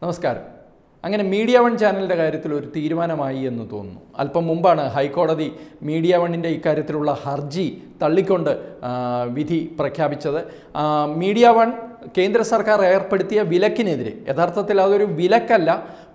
നമസ്കാരം അങ്ങനെ media one ചാനലിൻ്റെ കാര്യത്തിൽ ഒരു തീരുമാനമായി എന്ന് തോന്നുന്നു അല്പം മുമ്പാണ് ഹൈക്കോടതി മീഡിയ വണ്ണിൻ്റെ ഇക്കാര്യത്തിലുള്ള ഹർജി തള്ളിക്കൊണ്ട് ആ, വിധി പ്രഖ്യാപിച്ചത് ആ, മീഡിയ വൺ കേന്ദ്ര സർക്കാർ ഏർപ്പെടുത്തിയ വിലക്കിനെതിരെ യഥാർത്ഥത്തിൽ അതൊരു വിലക്കല്ല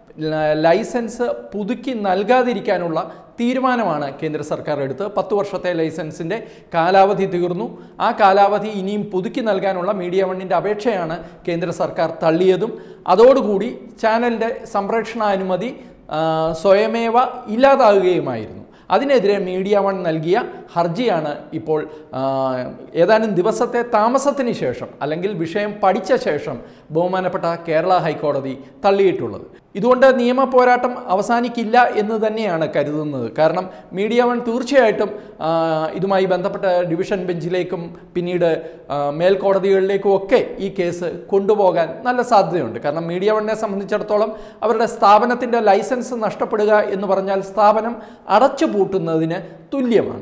ല- ലൈസൻസ് പുതുക്കി നൽകാതിരിക്കാനുള്ള തീരുമാനമാണ് കേന്ദ്ര സർക്കാർ എടുത്തത് പത്ത് വർഷത്തെ ലൈസൻസിൻ്റെ കാലാവധി തീർന്നു ആ കാലാവധി ഇനിയും പുതുക്കി നൽകാനുള്ള മീഡിയ വണ്ണിൻ്റെ അപേക്ഷയാണ് കേന്ദ്ര സർക്കാർ തള്ളിയതും അതോടുകൂടി ചാനലിൻ്റെ സംരക്ഷണാനുമതി ആ, സ്വയമേവ ഇല്ലാതാകുകയുമായിരുന്നു അതിനെതിരെ മീഡിയ വൺ നൽകിയ ഹർജിയാണ് ഇപ്പോൾ ആ, ഏതാനും ദിവസത്തെ താമസത്തിന് ശേഷം അല്ലെങ്കിൽ വിഷയം പഠിച്ച ശേഷം ബഹുമാനപ്പെട്ട കേരള ഹൈക്കോടതി തള്ളിയിട്ടുള്ളത് ഇതുകൊണ്ട് നിയമ പോരാട്ടം അവസാനിക്കില്ല എന്ന് തന്നെയാണ് കരുതുന്നത് കാരണം മീഡിയ വൺ തീർച്ചയായിട്ടും ആ, ഇതുമായി ബന്ധപ്പെട്ട ഡിവിഷൻ ബെഞ്ചിലേക്കും പിന്നീട് ആ, മേൽക്കോടതികളിലേക്കും ഒക്കെ ഈ കേസ് കൊണ്ടുപോകാൻ നല്ല സാധ്യതയുണ്ട് കാരണം മീഡിയ വണ്ണിനെ സംബന്ധിച്ചിടത്തോളം അവരുടെ സ്ഥാപനത്തിൻ്റെ ലൈസൻസ് നഷ്ടപ്പെടുക എന്ന് പറഞ്ഞാൽ സ്ഥാപനം അടച്ചുപൂട്ടുന്നതിന് തുല്യമാണ്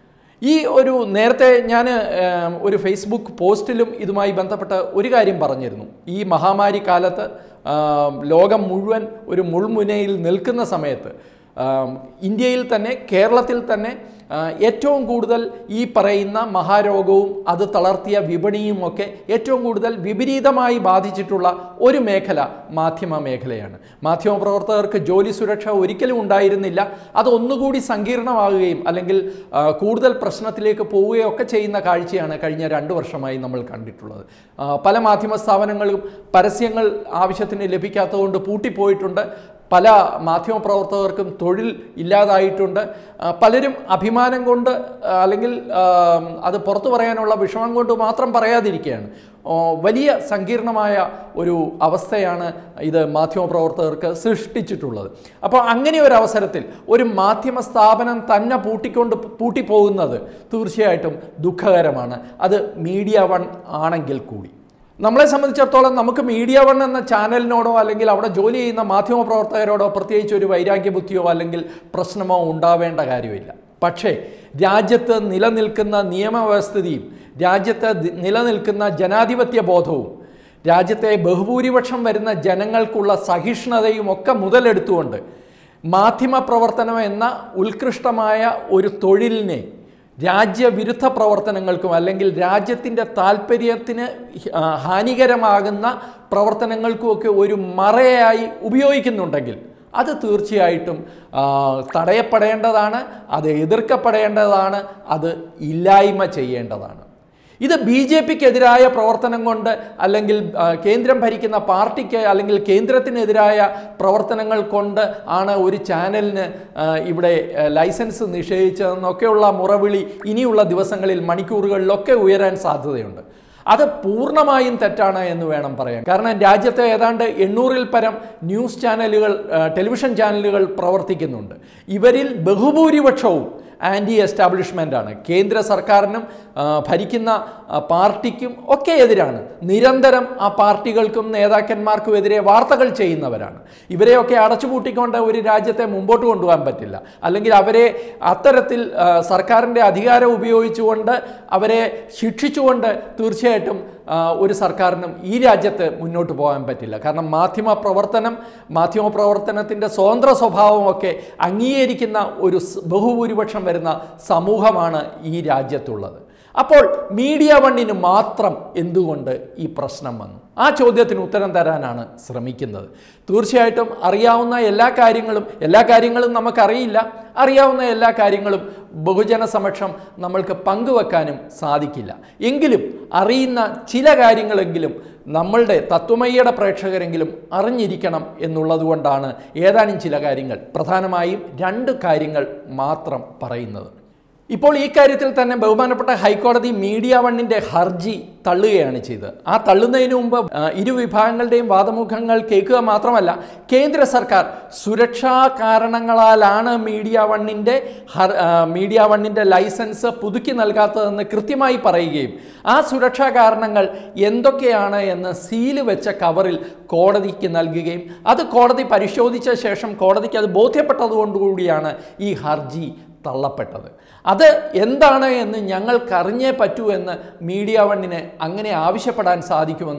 ഈ ഒരു നേരത്തെ ഞാൻ ഒരു ഫേസ്ബുക്ക് പോസ്റ്റിലും ഇതുമായി ബന്ധപ്പെട്ട ഒരു കാര്യം പറഞ്ഞിരുന്നു ഈ മഹാമാരി കാലത്ത് ആം, ലോകം മുഴുവൻ ഒരു മുൾമുനയിൽ നിൽക്കുന്ന സമയത്ത് ആം, ഇന്ത്യയിൽ തന്നെ കേരളത്തിൽ തന്നെ ആ, ഏറ്റവും കൂടുതൽ ഈ പറയുന്ന മഹാരോഗവും അത് തളർത്തിയ വിപണിയും ഒക്കെ ഏറ്റവും കൂടുതൽ വിപരീതമായി ബാധിച്ചിട്ടുള്ള ഒരു മേഖല മാധ്യമ മേഖലയാണ് മാധ്യമപ്രവർത്തകർക്ക് ജോലി സുരക്ഷ ഒരിക്കലും ഉണ്ടായിരുന്നില്ല അത് ഒന്നുകൂടി സങ്കീർണമാകുകയും അല്ലെങ്കിൽ ആ, കൂടുതൽ പ്രശ്നത്തിലേക്ക് പോവുകയൊക്കെ ചെയ്യുന്ന കാഴ്ചയാണ് കഴിഞ്ഞ രണ്ട് വർഷമായി നമ്മൾ കണ്ടിട്ടുള്ളത് ആ, പല മാധ്യമ സ്ഥാപനങ്ങളും പരസ്യങ്ങൾ ആവശ്യത്തിന് ലഭിക്കാത്തതുകൊണ്ട് പൂട്ടിപ്പോയിട്ടുണ്ട് പല മാധ്യമപ്രവർത്തകർക്കും തൊഴിൽ ഇല്ലാതായിട്ടുണ്ട് ആ, പലരും അഭിമാനം കൊണ്ട് ആ, അല്ലെങ്കിൽ ആ, അത് പുറത്തു പറയാനുള്ള വിഷമം കൊണ്ട് മാത്രം പറയാതിരിക്കുകയാണ് ഓ, വലിയ സങ്കീർണമായ ഒരു അവസ്ഥയാണ് ഇത് മാധ്യമപ്രവർത്തകർക്ക് സൃഷ്ടിച്ചിട്ടുള്ളത് അപ്പോൾ അങ്ങനെ ഒരു അവസരത്തിൽ ഒരു മാധ്യമ സ്ഥാപനം തന്നെ പൂട്ടിക്കൊണ്ട് പൂട്ടിപ്പോകുന്നത് തീർച്ചയായിട്ടും ദുഃഖകരമാണ് അത് മീഡിയ വൺ ആണെങ്കിൽ കൂടി നമ്മളെ സംബന്ധിച്ചിടത്തോളം നമുക്ക് മീഡിയ വൺ എന്ന ചാനലിനോടോ അല്ലെങ്കിൽ അവിടെ ജോലി ചെയ്യുന്ന മാധ്യമപ്രവർത്തകരോടോ പ്രത്യേകിച്ച് ഒരു വൈരാഗ്യ ബുദ്ധിയോ അല്ലെങ്കിൽ പ്രശ്നമോ ഉണ്ടാവേണ്ട കാര്യമില്ല പക്ഷേ രാജ്യത്ത് നിലനിൽക്കുന്ന നിയമവ്യവസ്ഥിതിയും രാജ്യത്ത് ദി- നിലനിൽക്കുന്ന ജനാധിപത്യ ബോധവും രാജ്യത്തെ ബഹുഭൂരിപക്ഷം വരുന്ന ജനങ്ങൾക്കുള്ള സഹിഷ്ണുതയും ഒക്കെ മുതലെടുത്തുകൊണ്ട് മാധ്യമപ്രവർത്തനം എന്ന ഉത്കൃഷ്ടമായ ഒരു തൊഴിലിനെ രാജ്യവിരുദ്ധ പ്രവർത്തനങ്ങൾക്കും അല്ലെങ്കിൽ രാജ്യത്തിൻ്റെ താല്പര്യത്തിന് ആ, ഹാനികരമാകുന്ന പ്രവർത്തനങ്ങൾക്കുമൊക്കെ ഒരു മറയായി ഉപയോഗിക്കുന്നുണ്ടെങ്കിൽ അത് തീർച്ചയായിട്ടും ആ, തടയപ്പെടേണ്ടതാണ് അത് എതിർക്കപ്പെടേണ്ടതാണ് അത് ഇല്ലായ്മ ചെയ്യേണ്ടതാണ് ഇത് ബി ജെ പിക്കെതിരായ പ്രവർത്തനം കൊണ്ട് അല്ലെങ്കിൽ ആ, കേന്ദ്രം ഭരിക്കുന്ന പാർട്ടിക്ക് അല്ലെങ്കിൽ കേന്ദ്രത്തിനെതിരായ പ്രവർത്തനങ്ങൾ കൊണ്ട് ആണ് ഒരു ചാനലിന് ആ, ഇവിടെ ആ, ലൈസൻസ് നിഷേധിച്ചതെന്നൊക്കെയുള്ള മുറവിളി ഇനിയുള്ള ദിവസങ്ങളിൽ മണിക്കൂറുകളിലൊക്കെ ഉയരാൻ സാധ്യതയുണ്ട് അത് പൂർണ്ണമായും തെറ്റാണ് എന്ന് വേണം പറയാൻ കാരണം രാജ്യത്തെ ഏതാണ്ട് എണ്ണൂറിൽ പരം ന്യൂസ് ചാനലുകൾ ആ, ടെലിവിഷൻ ചാനലുകൾ പ്രവർത്തിക്കുന്നുണ്ട് ഇവരിൽ ബഹുഭൂരിപക്ഷവും ആൻറ്റി എസ്റ്റാബ്ലിഷ്മെൻ്റ് ആണ് കേന്ദ്ര സർക്കാരിനും ആ, ഭരിക്കുന്ന ആ, പാർട്ടിക്കും ഒക്കെ എതിരാണ് നിരന്തരം ആ പാർട്ടികൾക്കും നേതാക്കന്മാർക്കും എതിരെ വാർത്തകൾ ചെയ്യുന്നവരാണ് ഇവരെയൊക്കെ അടച്ചുപൂട്ടിക്കൊണ്ട് ഒരു രാജ്യത്തെ മുമ്പോട്ട് കൊണ്ടുപോകാൻ പറ്റില്ല അല്ലെങ്കിൽ അവരെ അത്തരത്തിൽ ആ, സർക്കാരിൻ്റെ അധികാരം ഉപയോഗിച്ചുകൊണ്ട് അവരെ ശിക്ഷിച്ചുകൊണ്ട് തീർച്ചയായിട്ടും ആ, ഒരു സർക്കാരിനും ഈ രാജ്യത്ത് മുന്നോട്ട് പോകാൻ പറ്റില്ല കാരണം മാധ്യമ പ്രവർത്തനം മാധ്യമ പ്രവർത്തനത്തിൻ്റെ സ്വതന്ത്ര സ്വഭാവമൊക്കെ അംഗീകരിക്കുന്ന ഒരു സ് ബഹുഭൂരിപക്ഷം വരുന്ന സമൂഹമാണ് ഈ രാജ്യത്തുള്ളത് അപ്പോൾ മീഡിയ വണ്ണിന് മാത്രം എന്തുകൊണ്ട് ഈ പ്രശ്നം വന്നു ആ ചോദ്യത്തിന് ഉത്തരം തരാനാണ് ശ്രമിക്കുന്നത് തീർച്ചയായിട്ടും അറിയാവുന്ന എല്ലാ കാര്യങ്ങളും എല്ലാ കാര്യങ്ങളും നമുക്കറിയില്ല അറിയാവുന്ന എല്ലാ കാര്യങ്ങളും ബഹുജന സമക്ഷം നമ്മൾക്ക് പങ്കുവെക്കാനും സാധിക്കില്ല എങ്കിലും അറിയുന്ന ചില കാര്യങ്ങളെങ്കിലും നമ്മളുടെ തത്വമയ്യയുടെ പ്രേക്ഷകരെങ്കിലും അറിഞ്ഞിരിക്കണം എന്നുള്ളതുകൊണ്ടാണ് ഏതാനും ചില കാര്യങ്ങൾ പ്രധാനമായും രണ്ട് കാര്യങ്ങൾ മാത്രം പറയുന്നത് ഇപ്പോൾ ഈ കാര്യത്തിൽ തന്നെ ബഹുമാനപ്പെട്ട ഹൈക്കോടതി മീഡിയ വണ്ണിന്റെ ഹർജി തള്ളുകയാണ് ചെയ്തത് ആ തള്ളുന്നതിന് മുമ്പ് ആ, ഇരു വിഭാഗങ്ങളുടെയും വാദമുഖങ്ങൾ കേൾക്കുക മാത്രമല്ല കേന്ദ്ര സർക്കാർ സുരക്ഷാ കാരണങ്ങളാലാണ് മീഡിയ വണ്ണിന്റെ ഹർ- ആ, മീഡിയ വണ്ണിന്റെ ലൈസൻസ് പുതുക്കി നൽകാത്തതെന്ന് കൃത്യമായി പറയുകയും ആ സുരക്ഷാ കാരണങ്ങൾ എന്തൊക്കെയാണ് എന്ന് സീല് വെച്ച കവറിൽ കോടതിക്ക് നൽകുകയും അത് കോടതി പരിശോധിച്ച ശേഷം കോടതിക്ക് അത് ബോധ്യപ്പെട്ടതുകൊണ്ടുകൂടിയാണ് ഈ ഹർജി തള്ളപ്പെട്ടത് അത് എന്താണ് എന്ന് ഞങ്ങൾക്കറിഞ്ഞേ പറ്റൂ എന്ന് മീഡിയ വണ്ണിന് അങ്ങനെ ആവശ്യപ്പെടാൻ സാധിക്കുമെന്ന്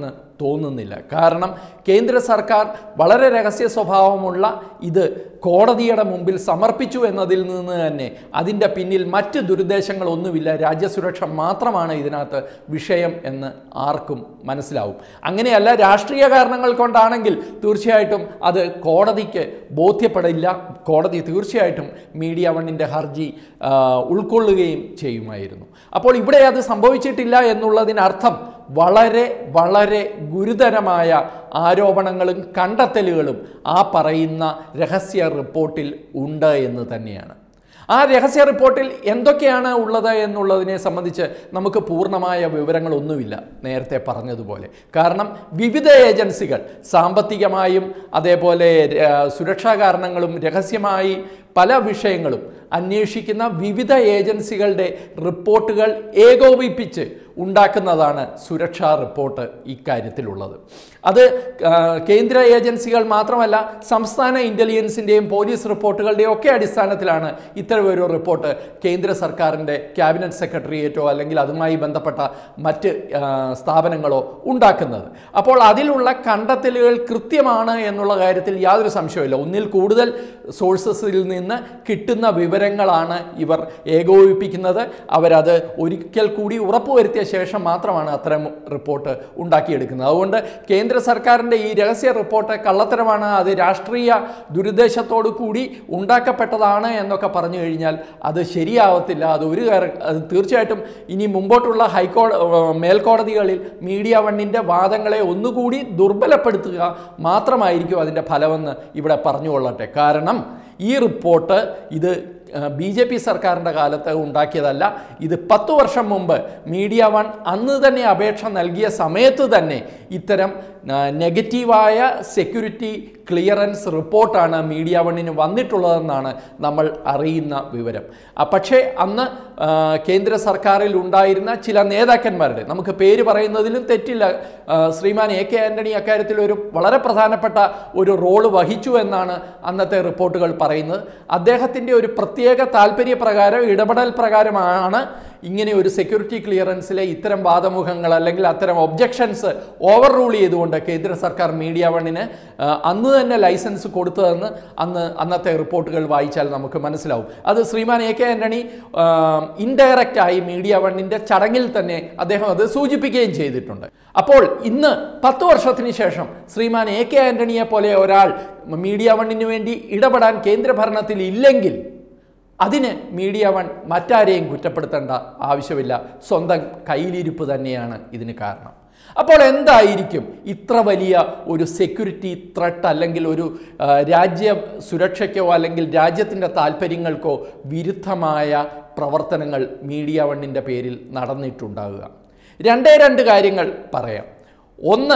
തോന്നുന്നില്ല കാരണം കേന്ദ്ര സർക്കാർ വളരെ രഹസ്യ സ്വഭാവമുള്ള ഇത് കോടതിയുടെ മുമ്പിൽ സമർപ്പിച്ചു എന്നതിൽ നിന്ന് തന്നെ അതിൻ്റെ പിന്നിൽ മറ്റ് ദുരുദ്ദേശങ്ങളൊന്നുമില്ല രാജ്യസുരക്ഷ മാത്രമാണ് ഇതിനകത്ത് വിഷയം എന്ന് ആർക്കും മനസ്സിലാവും അങ്ങനെയല്ല രാഷ്ട്രീയ കാരണങ്ങൾ കൊണ്ടാണെങ്കിൽ തീർച്ചയായിട്ടും അത് കോടതിക്ക് ബോധ്യപ്പെടില്ല കോടതി തീർച്ചയായിട്ടും മീഡിയ വണ്ണിൻ്റെ ഹർജി ആ, ഉൾക്കൊള്ളുകയും ചെയ്യുമായിരുന്നു അപ്പോൾ ഇവിടെ അത് സംഭവിച്ചിട്ടില്ല എന്നുള്ളതിനർത്ഥം വളരെ വളരെ ഗുരുതരമായ ആരോപണങ്ങളും കണ്ടെത്തലുകളും ആ പറയുന്ന രഹസ്യ റിപ്പോർട്ടിൽ ഉണ്ട് എന്ന് തന്നെയാണ് ആ രഹസ്യ റിപ്പോർട്ടിൽ എന്തൊക്കെയാണ് ഉള്ളത് എന്നുള്ളതിനെ സംബന്ധിച്ച് നമുക്ക് പൂർണ്ണമായ വിവരങ്ങളൊന്നുമില്ല നേരത്തെ പറഞ്ഞതുപോലെ കാരണം വിവിധ ഏജൻസികൾ സാമ്പത്തികമായും അതേപോലെ ആ, സുരക്ഷാ കാരണങ്ങളും രഹസ്യമായി പല വിഷയങ്ങളും അന്വേഷിക്കുന്ന വിവിധ ഏജൻസികളുടെ റിപ്പോർട്ടുകൾ ഏകോപിപ്പിച്ച് ഉണ്ടാക്കുന്നതാണ് സുരക്ഷാ റിപ്പോർട്ട് ഇക്കാര്യത്തിലുള്ളത് അത് ആ, കേന്ദ്ര ഏജൻസികൾ മാത്രമല്ല സംസ്ഥാന ഇൻ്റലിജൻസിൻ്റെയും പോലീസ് റിപ്പോർട്ടുകളുടെയും ഒക്കെ അടിസ്ഥാനത്തിലാണ് ഇത്തരമൊരു റിപ്പോർട്ട് കേന്ദ്ര സർക്കാരിൻ്റെ ക്യാബിനറ്റ് സെക്രട്ടേറിയറ്റോ അല്ലെങ്കിൽ അതുമായി ബന്ധപ്പെട്ട മറ്റ് ആ, സ്ഥാപനങ്ങളോ ഉണ്ടാക്കുന്നത് അപ്പോൾ അതിലുള്ള കണ്ടെത്തലുകൾ കൃത്യമാണ് എന്നുള്ള കാര്യത്തിൽ യാതൊരു സംശയമില്ല ഒന്നിൽ കൂടുതൽ സോഴ്സസിൽ നിന്ന് കിട്ടുന്ന വിവരങ്ങളാണ് ഇവർ ഏകോപിപ്പിക്കുന്നത് അവരത് ഒരിക്കൽ കൂടി ഉറപ്പുവരുത്തിയ ശേഷം മാത്രമാണ് അത്തരം റിപ്പോർട്ട് ഉണ്ടാക്കിയെടുക്കുന്നത് അതുകൊണ്ട് കേന്ദ്ര സർക്കാരിൻ്റെ ഈ രഹസ്യ റിപ്പോർട്ട് കള്ളത്തരമാണ് അത് രാഷ്ട്രീയ ദുരുദ്ദേശത്തോടു കൂടി ഉണ്ടാക്കപ്പെട്ടതാണ് എന്നൊക്കെ പറഞ്ഞു കഴിഞ്ഞാൽ അത് ശരിയാവത്തില്ല അത് ഒരു കാര- അത് തീർച്ചയായിട്ടും ഇനി മുമ്പോട്ടുള്ള ഹൈക്കോ മേൽക്കോടതികളിൽ മീഡിയ വണ്ണിൻ്റെ വാദങ്ങളെ ഒന്നുകൂടി ദുർബലപ്പെടുത്തുക മാത്രമായിരിക്കും അതിൻ്റെ ഫലമെന്ന് ഇവിടെ പറഞ്ഞുകൊള്ളട്ടെ കാരണം ഈ റിപ്പോർട്ട് ഇത് ബി ജെ പി സർക്കാരിൻ്റെ കാലത്ത് ഉണ്ടാക്കിയതല്ല ഇത് പത്ത് വർഷം മുമ്പ് മീഡിയ വൺ അന്ന് തന്നെ അപേക്ഷ നൽകിയ സമയത്ത് തന്നെ ഇത്തരം ആ, നെഗറ്റീവായ സെക്യൂരിറ്റി ക്ലിയറൻസ് റിപ്പോർട്ടാണ് മീഡിയ വണ്ണിന് വന്നിട്ടുള്ളതെന്നാണ് നമ്മൾ അറിയുന്ന വിവരം ആ, പക്ഷേ അന്ന് ആ, കേന്ദ്ര സർക്കാരിൽ ഉണ്ടായിരുന്ന ചില നേതാക്കന്മാരുടെ നമുക്ക് പേര് പറയുന്നതിലും തെറ്റില്ല ആ, ശ്രീമാൻ എ കെ ആന്റണി അക്കാര്യത്തിൽ ഒരു വളരെ പ്രധാനപ്പെട്ട ഒരു റോള് വഹിച്ചു എന്നാണ് അന്നത്തെ റിപ്പോർട്ടുകൾ പറയുന്നത് അദ്ദേഹത്തിൻ്റെ ഒരു പ്രത്യേക താല്പര്യപ്രകാരം ഇടപെടൽ പ്രകാരമാണ് ഇങ്ങനെ ഒരു സെക്യൂരിറ്റി ക്ലിയറൻസിലെ ഇത്തരം വാദമുഖങ്ങൾ അല്ലെങ്കിൽ അത്തരം ഒബ്ജക്ഷൻസ് ഓവർ റൂൾ ചെയ്തുകൊണ്ട് കേന്ദ്ര സർക്കാർ മീഡിയ വണ്ണിന് ആ, അന്ന് തന്നെ ലൈസൻസ് കൊടുത്തതെന്ന് അന്ന് അന്നത്തെ റിപ്പോർട്ടുകൾ വായിച്ചാൽ നമുക്ക് മനസ്സിലാവും അത് Sriman A K Antony indirect ആയി മീഡിയ വണ്ണിൻ്റെ ചടങ്ങിൽ തന്നെ അദ്ദേഹം അത് സൂചിപ്പിക്കുകയും ചെയ്തിട്ടുണ്ട് അപ്പോൾ ഇന്ന് പത്ത് വർഷത്തിന് ശേഷം ശ്രീമാൻ എ കെ ആന്റണിയെ പോലെ ഒരാൾ മീഡിയ വണ്ണിന് വേണ്ടി ഇടപെടാൻ കേന്ദ്ര ഭരണത്തിൽ ഇല്ലെങ്കിൽ അതിന് മീഡിയ വൺ മറ്റാരെയും കുറ്റപ്പെടുത്തേണ്ട ആവശ്യമില്ല സ്വന്തം കയ്യിലിരിപ്പ് തന്നെയാണ് ഇതിന് കാരണം അപ്പോൾ എന്തായിരിക്കും ഇത്ര വലിയ ഒരു സെക്യൂരിറ്റി ത്രട്ട് അല്ലെങ്കിൽ ഒരു ആ, രാജ്യ സുരക്ഷയ്ക്കോ അല്ലെങ്കിൽ രാജ്യത്തിൻ്റെ താല്പര്യങ്ങൾക്കോ വിരുദ്ധമായ പ്രവർത്തനങ്ങൾ മീഡിയ വണ്ണിൻ്റെ പേരിൽ നടന്നിട്ടുണ്ടാകുക രണ്ടേ രണ്ട് കാര്യങ്ങൾ പറയാം ഒന്ന്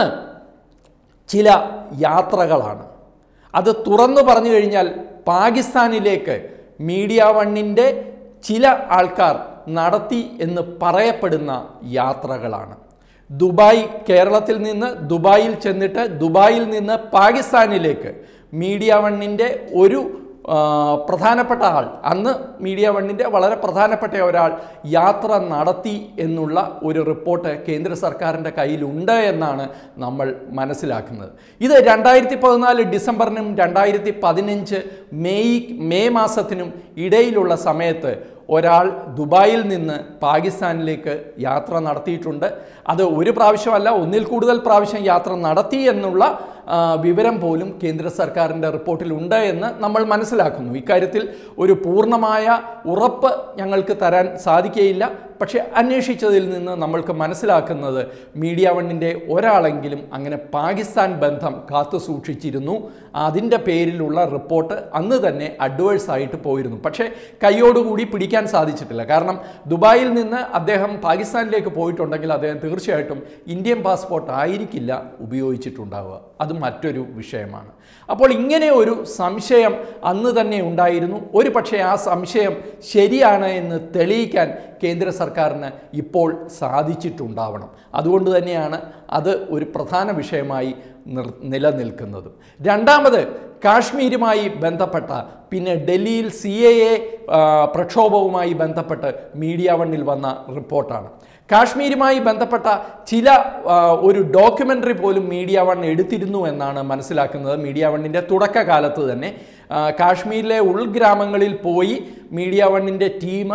ചില യാത്രകളാണ് അത് തുറന്നു പറഞ്ഞു കഴിഞ്ഞാൽ പാകിസ്ഥാനിലേക്ക് മീഡിയ വണ്ണിൻ്റെ ചില ആൾക്കാർ നടത്തി എന്ന് പറയപ്പെടുന്ന യാത്രകളാണ് ദുബായ് കേരളത്തിൽ നിന്ന് ദുബായിൽ ചെന്നിട്ട് ദുബായിൽ നിന്ന് പാകിസ്ഥാനിലേക്ക് മീഡിയ വണ്ണിൻ്റെ ഒരു ആ, പ്രധാനപ്പെട്ട ആൾ അന്ന് മീഡിയ വണ്ണിൻ്റെ വളരെ പ്രധാനപ്പെട്ട ഒരാൾ യാത്ര നടത്തി എന്നുള്ള ഒരു റിപ്പോർട്ട് കേന്ദ്ര സർക്കാരിൻ്റെ കയ്യിലുണ്ട് എന്നാണ് നമ്മൾ മനസ്സിലാക്കുന്നത് ഇത് രണ്ടായിരത്തി പതിനാല് ഡിസംബറിനും രണ്ടായിരത്തി പതിനഞ്ച് മെയ് മെയ് മാസത്തിനും ഇടയിലുള്ള സമയത്ത് ഒരാൾ ദുബായിൽ നിന്ന് പാകിസ്ഥാനിലേക്ക് യാത്ര നടത്തിയിട്ടുണ്ട് അത് ഒരു പ്രാവശ്യമല്ല ഒന്നിൽ കൂടുതൽ പ്രാവശ്യം യാത്ര നടത്തി എന്നുള്ള ആ, വിവരം പോലും കേന്ദ്ര സർക്കാരിൻ്റെ റിപ്പോർട്ടിലുണ്ട് എന്ന് നമ്മൾ മനസ്സിലാക്കുന്നു ഇക്കാര്യത്തിൽ ഒരു പൂർണ്ണമായ ഉറപ്പ് ഞങ്ങൾക്ക് തരാൻ സാധിക്കുകയില്ല പക്ഷേ അന്വേഷിച്ചതിൽ നിന്ന് നമ്മൾക്ക് മനസ്സിലാക്കുന്നത് മീഡിയ വണ്ണിൻ്റെ ഒരാളെങ്കിലും അങ്ങനെ പാകിസ്ഥാൻ ബന്ധം കാത്തു സൂക്ഷിച്ചിരുന്നു അതിൻ്റെ പേരിലുള്ള റിപ്പോർട്ട് അന്ന് തന്നെ അഡ്വേഴ്സ് ആയിട്ട് പോയിരുന്നു പക്ഷേ കൈയോടുകൂടി പിടിക്കാൻ സാധിച്ചിട്ടില്ല കാരണം ദുബായിൽ നിന്ന് അദ്ദേഹം പാകിസ്ഥാനിലേക്ക് പോയിട്ടുണ്ടെങ്കിൽ അദ്ദേഹം തീർച്ചയായിട്ടും ഇന്ത്യൻ പാസ്പോർട്ട് ആയിരിക്കില്ല ഉപയോഗിച്ചിട്ടുണ്ടാവുക അത് മറ്റൊരു വിഷയമാണ് അപ്പോൾ ഇങ്ങനെ ഒരു സംശയം അന്ന് തന്നെ ഉണ്ടായിരുന്നു ഒരു പക്ഷേ ആ സംശയം ശരിയാണ് എന്ന് തെളിയിക്കാൻ കേന്ദ്ര സർക്കാരിന് ഇപ്പോൾ സാധിച്ചിട്ടുണ്ടാവണം അതുകൊണ്ട് തന്നെയാണ് അത് ഒരു പ്രധാന വിഷയമായി നിർ നിലനിൽക്കുന്നതും രണ്ടാമത് കാശ്മീരുമായി ബന്ധപ്പെട്ട പിന്നെ ഡൽഹിയിൽ സി എ എ പ്രക്ഷോഭവുമായി ബന്ധപ്പെട്ട് മീഡിയ വണ്ണിൽ വന്ന റിപ്പോർട്ടാണ് കാശ്മീരുമായി ബന്ധപ്പെട്ട ചില ആ, ഒരു ഡോക്യുമെൻ്ററി പോലും മീഡിയ വൺ എടുത്തിരുന്നു എന്നാണ് മനസ്സിലാക്കുന്നത് മീഡിയ വണ്ണിൻ്റെ തുടക്കകാലത്ത് തന്നെ ആ, കാശ്മീരിലെ ഉൾഗ്രാമങ്ങളിൽ പോയി മീഡിയ വണ്ണിൻ്റെ ടീം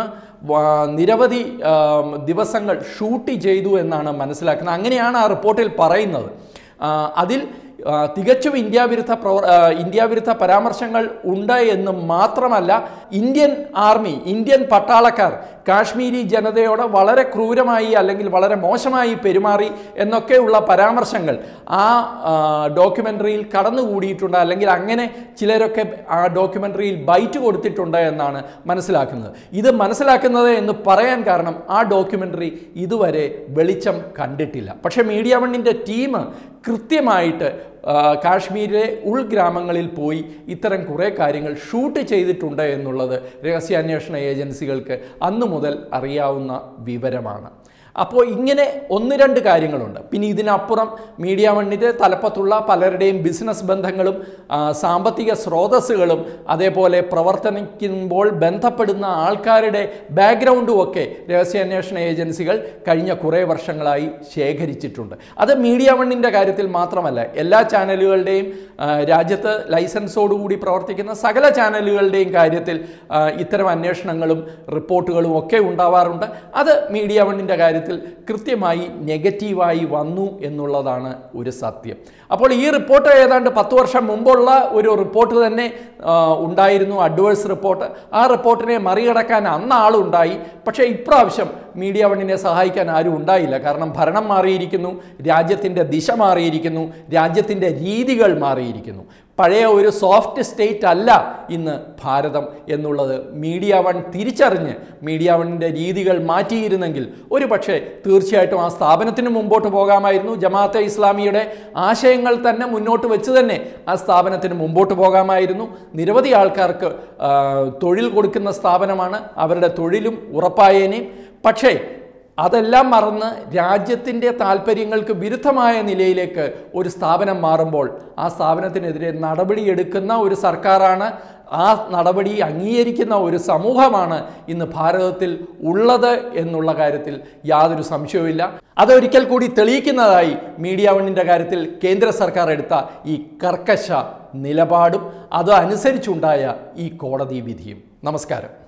നിരവധി ആ, ദിവസങ്ങൾ ഷൂട്ട് ചെയ്തു എന്നാണ് മനസ്സിലാക്കുന്നത് അങ്ങനെയാണ് ആ റിപ്പോർട്ടിൽ പറയുന്നത് ആ, അതിൽ ആ, തികച്ചും ഇന്ത്യ വിരുദ്ധ പ്രവർ ആ, ഇന്ത്യ വിരുദ്ധ പരാമർശങ്ങൾ ഉണ്ട് എന്ന് മാത്രമല്ല ഇന്ത്യൻ ആർമി ഇന്ത്യൻ പട്ടാളക്കാർ കാശ്മീരി ജനതയോട് വളരെ ക്രൂരമായി അല്ലെങ്കിൽ വളരെ മോശമായി പെരുമാറി എന്നൊക്കെയുള്ള പരാമർശങ്ങൾ ആ ഡോക്യുമെൻ്ററിയിൽ കടന്നുകൂടിയിട്ടുണ്ട് അല്ലെങ്കിൽ അങ്ങനെ ചിലരൊക്കെ ആ ഡോക്യുമെൻ്ററിയിൽ ബൈറ്റ് കൊടുത്തിട്ടുണ്ട് എന്നാണ് മനസ്സിലാക്കുന്നത് ഇത് മനസ്സിലാക്കുന്നത് എന്ന് പറയാൻ കാരണം ആ ഡോക്യുമെൻ്ററി ഇതുവരെ വെളിച്ചം കണ്ടിട്ടില്ല പക്ഷേ മീഡിയ വണ്ണിൻ്റെ ടീം കൃത്യമായിട്ട് ആ, കാശ്മീരിലെ ഉൾഗ്രാമങ്ങളിൽ പോയി ഇത്തരം കുറേ കാര്യങ്ങൾ ഷൂട്ട് ചെയ്തിട്ടുണ്ട് എന്നുള്ളത് രഹസ്യാന്വേഷണ ഏജൻസികൾക്ക് അന്നു മുതൽ അറിയാവുന്ന വിവരമാണ് അപ്പോൾ ഇങ്ങനെ ഒന്ന് രണ്ട് കാര്യങ്ങളുണ്ട് പിന്നെ ഇതിനപ്പുറം മീഡിയ വണ്ണിൻ്റെ തലപ്പത്തുള്ള പലരുടെയും ബിസിനസ് ബന്ധങ്ങളും ആ, സാമ്പത്തിക സ്രോതസ്സുകളും അതേപോലെ പ്രവർത്തനിക്കുമ്പോൾ ബന്ധപ്പെടുന്ന ആൾക്കാരുടെ ബാക്ക്ഗ്രൗണ്ടും ഒക്കെ രഹസ്യാന്വേഷണ ഏജൻസികൾ കഴിഞ്ഞ കുറേ വർഷങ്ങളായി ശേഖരിച്ചിട്ടുണ്ട് അത് മീഡിയ വണ്ണിൻ്റെ കാര്യത്തിൽ മാത്രമല്ല എല്ലാ ചാനലുകളുടെയും ആ, രാജ്യത്ത് ലൈസൻസോടുകൂടി പ്രവർത്തിക്കുന്ന സകല ചാനലുകളുടെയും കാര്യത്തിൽ ആ, ഇത്തരം അന്വേഷണങ്ങളും റിപ്പോർട്ടുകളും ഒക്കെ ഉണ്ടാവാറുണ്ട് അത് മീഡിയ വണ്ണിൻ്റെ കാര്യത്തിൽ കൃത്യമായി നെഗറ്റീവായി വന്നു എന്നുള്ളതാണ് ഒരു സത്യം അപ്പോൾ ഈ റിപ്പോർട്ട് ഏതാണ്ട് പത്ത് വർഷം മുമ്പുള്ള ഒരു റിപ്പോർട്ട് തന്നെ ആ, ഉണ്ടായിരുന്നു അഡ്വേഴ്സ് റിപ്പോർട്ട് ആ റിപ്പോർട്ടിനെ മറികടക്കാൻ അന്ന് ആളുണ്ടായി പക്ഷേ ഇപ്രാവശ്യം മീഡിയ വണ്ണിനെ സഹായിക്കാൻ ആരും ഉണ്ടായില്ല കാരണം ഭരണം മാറിയിരിക്കുന്നു രാജ്യത്തിൻ്റെ ദിശ മാറിയിരിക്കുന്നു രാജ്യത്തിൻ്റെ രീതികൾ മാറിയിരിക്കുന്നു പഴയ ഒരു സോഫ്റ്റ് സ്റ്റേറ്റ് അല്ല ഇന്ന് ഭാരതം എന്നുള്ളത് മീഡിയ വൺ തിരിച്ചറിഞ്ഞ് മീഡിയ വണ്ണിൻ്റെ രീതികൾ മാറ്റിയിരുന്നെങ്കിൽ ഒരു പക്ഷേ തീർച്ചയായിട്ടും ആ സ്ഥാപനത്തിന് മുമ്പോട്ട് പോകാമായിരുന്നു ജമാഅത്തെ ഇസ്ലാമിയുടെ ആശയങ്ങൾ തന്നെ മുന്നോട്ട് വെച്ച് തന്നെ ആ സ്ഥാപനത്തിന് മുമ്പോട്ട് പോകാമായിരുന്നു നിരവധി ആൾക്കാർക്ക് ആ, തൊഴിൽ കൊടുക്കുന്ന സ്ഥാപനമാണ് അവരുടെ തൊഴിലും ഉറപ്പായേനേയും പക്ഷേ അതെല്ലാം മറന്ന് രാജ്യത്തിൻ്റെ താല്പര്യങ്ങൾക്ക് വിരുദ്ധമായ നിലയിലേക്ക് ഒരു സ്ഥാപനം മാറുമ്പോൾ ആ സ്ഥാപനത്തിനെതിരെ നടപടിയെടുക്കുന്ന ഒരു സർക്കാരാണ് ആ നടപടി അംഗീകരിക്കുന്ന ഒരു സമൂഹമാണ് ഇന്ന് ഭാരതത്തിൽ ഉള്ളത് എന്നുള്ള കാര്യത്തിൽ യാതൊരു സംശയവുമില്ല അതൊരിക്കൽ കൂടി തെളിയിക്കുന്നതായി മീഡിയ വണ്ണിൻ്റെ കാര്യത്തിൽ കേന്ദ്ര സർക്കാർ എടുത്ത ഈ കർക്കശ നിലപാടും അത് അനുസരിച്ചുണ്ടായ ഈ കോടതി വിധിയും നമസ്കാരം